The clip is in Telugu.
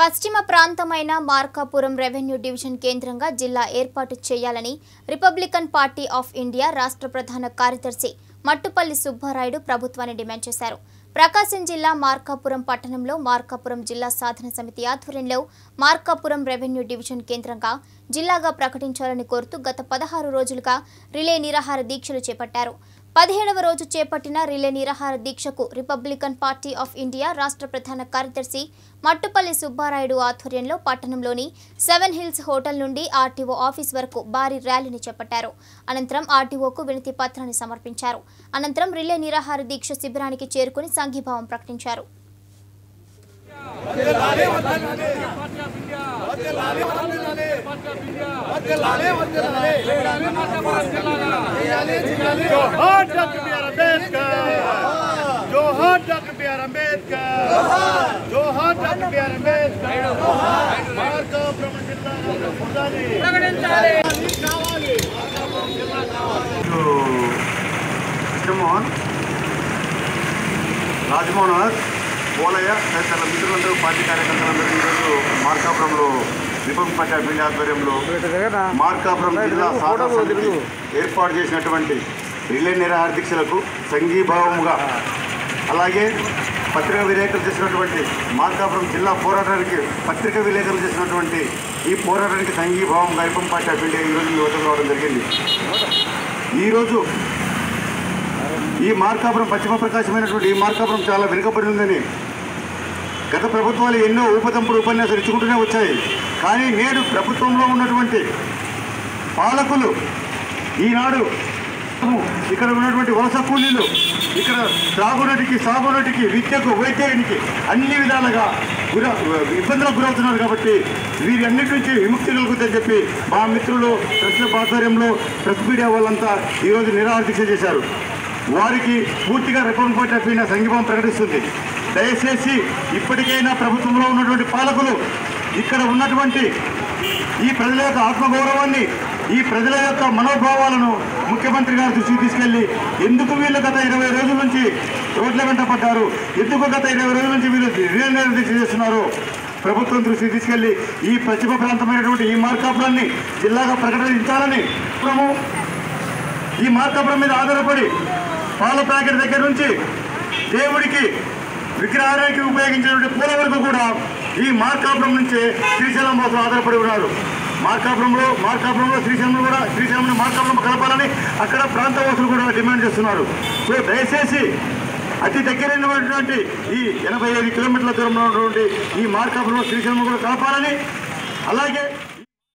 పశ్చిమ ప్రాంతమైన మార్కాపురం రెవెన్యూ డివిజన్ కేంద్రంగా జిల్లా ఏర్పాటు చేయాలని రిపబ్లికన్ పార్టీ ఆఫ్ ఇండియా రాష్ట్ర ప్రధాన కార్యదర్శి మట్టుపల్లి సుబ్బారాయుడు ప్రభుత్వాన్ని డిమాండ్ చేశారు ప్రకాశం జిల్లా మార్కాపురం పట్టణంలో మార్కాపురం జిల్లా సాధన సమితి ఆధ్వర్యంలో మార్కాపురం రెవెన్యూ డివిజన్ కేంద్రంగా జిల్లాగా ప్రకటించాలని కోరుతూ గత పదహారు రోజులుగా రిలే నిరాహార దీక్షలు చేపట్టారు పదిహేడవ రోజు చేపట్టిన రిలే నిరాహార దీక్షకు రిపబ్లికన్ పార్టీ ఆఫ్ ఇండియా రాష్ట్ర ప్రధాన కార్యదర్శి మట్టుపల్లి సుబ్బారాయుడు ఆధ్వర్యంలో పట్టణంలోని సెవెన్ హిల్స్ హోటల్ నుండి ఆర్టీఓ ఆఫీస్ వరకు భారీ ర్యాలీని చేపట్టారు అనంతరం ఆర్టీఓకు వినతి పత్రాన్ని సమర్పించారు అనంతరం రిలే నిరాహార దీక్ష శిబిరానికి చేరుకుని సంఘీభావం ప్రకటించారు जोहार डॉक्टर बी आर अम्बेडकर जोहार डॉक्टर बी आर अम्बेडकर जोहार doctor B R Ambedkar Markapuram జిల్లా ఉండాలి కావాలి కృష్ణమోహన్ రాజమోహన్ పోలయ్య తదితర మిత్రులందరూ పార్టీ కార్యకర్తలందరూ ఈరోజు మార్కాపురంలో రిపబ్లిక్ పార్టీ ఆఫ్ ఇండియా ఆధ్వర్యంలో మార్కాపురం జిల్లా సాధన సమితి ఏర్పాటు చేసినటువంటి రిలే నిరాహార దీక్షలకు సంఘీభావముగా అలాగే పత్రికా విలేకరులు చేసినటువంటి మార్కాపురం జిల్లా పోరాటానికి పత్రికా విలేకరులు చేసినటువంటి ఈ పోరాటానికి సంఘీభావంగా రిపబ్లిక్ పార్టీ ఆఫ్ ఇండియా ఈరోజు యువతకు రావడం జరిగింది ఈరోజు ఈ మార్కాపురం పశ్చిమ ప్రకాశమైనటువంటి ఈ మార్కాపురం చాలా వెనుకబడి ఉందని గత ప్రభుత్వాలు ఎన్నో ఊపదంపుడు ఉపన్యాసాలు ఇచ్చుకుంటూనే వచ్చాయి కానీ నేడు ప్రభుత్వంలో ఉన్నటువంటి పాలకులు ఈనాడు ఇక్కడ ఉన్నటువంటి వలస కూలీలు ఇక్కడ త్రాగునటికి సాగునటికి విద్యకు వైద్యానికి అన్ని విధాలుగా గుర ఇబ్బందులకు గురవుతున్నారు కాబట్టి వీరి అన్నిటి నుంచి విముక్తి కలుగుతుందని చెప్పి మా మిత్రులు ప్రెస్ ఆధ్వర్యంలో ప్రెస్ మీడియా వాళ్ళంతా ఈరోజు నిరాహార దీక్ష చేశారు వారికి పూర్తిగా రిపబ్లిక్ పార్టీ ఆఫ్ ఇండియా సంఘీభావం ప్రకటిస్తుంది దయచేసి ఇప్పటికైనా ప్రభుత్వంలో ఉన్నటువంటి పాలకులు ఇక్కడ ఉన్నటువంటి ఈ ప్రజల యొక్క ఆత్మగౌరవాన్ని ఈ ప్రజల యొక్క మనోభావాలను ముఖ్యమంత్రి గారి దృష్టికి తీసుకెళ్లి ఎందుకు వీళ్ళు గత ఇరవై రోజుల నుంచి రోడ్ల వెంట పడ్డారు ఎందుకు గత ఇరవై రోజుల నుంచి వీళ్ళు రిలే దీక్ష చేస్తున్నారు ప్రభుత్వం దృష్టికి తీసుకెళ్లి ఈ పశ్చిమ ప్రాంతమైనటువంటి ఈ మార్కాపురాన్ని జిల్లాగా ప్రకటించాలని ప్రభుత్వము ఈ మార్కాపురం మీద ఆధారపడి పాల ప్యాకెట్ దగ్గర నుంచి దేవుడికి విగ్రహానికి ఉపయోగించినటువంటి పూల వరకు కూడా ఈ మార్కాపురం నుంచే శ్రీశైలం కోసం ఆధారపడి ఉన్నారు మార్కాపురంలో మార్కాపురంలో శ్రీశైలం కూడా శ్రీశైలం మార్కాపురం కలపాలని అక్కడ ప్రాంతవాసులు కూడా డిమాండ్ చేస్తున్నారు సో దయచేసి అతి దగ్గరైనటువంటి ఈ ఎనభై ఐదు కిలోమీటర్ల దూరంలో ఉన్నటువంటి ఈ మార్కాపురంలో శ్రీశైలం కూడా కలపాలని అలాగే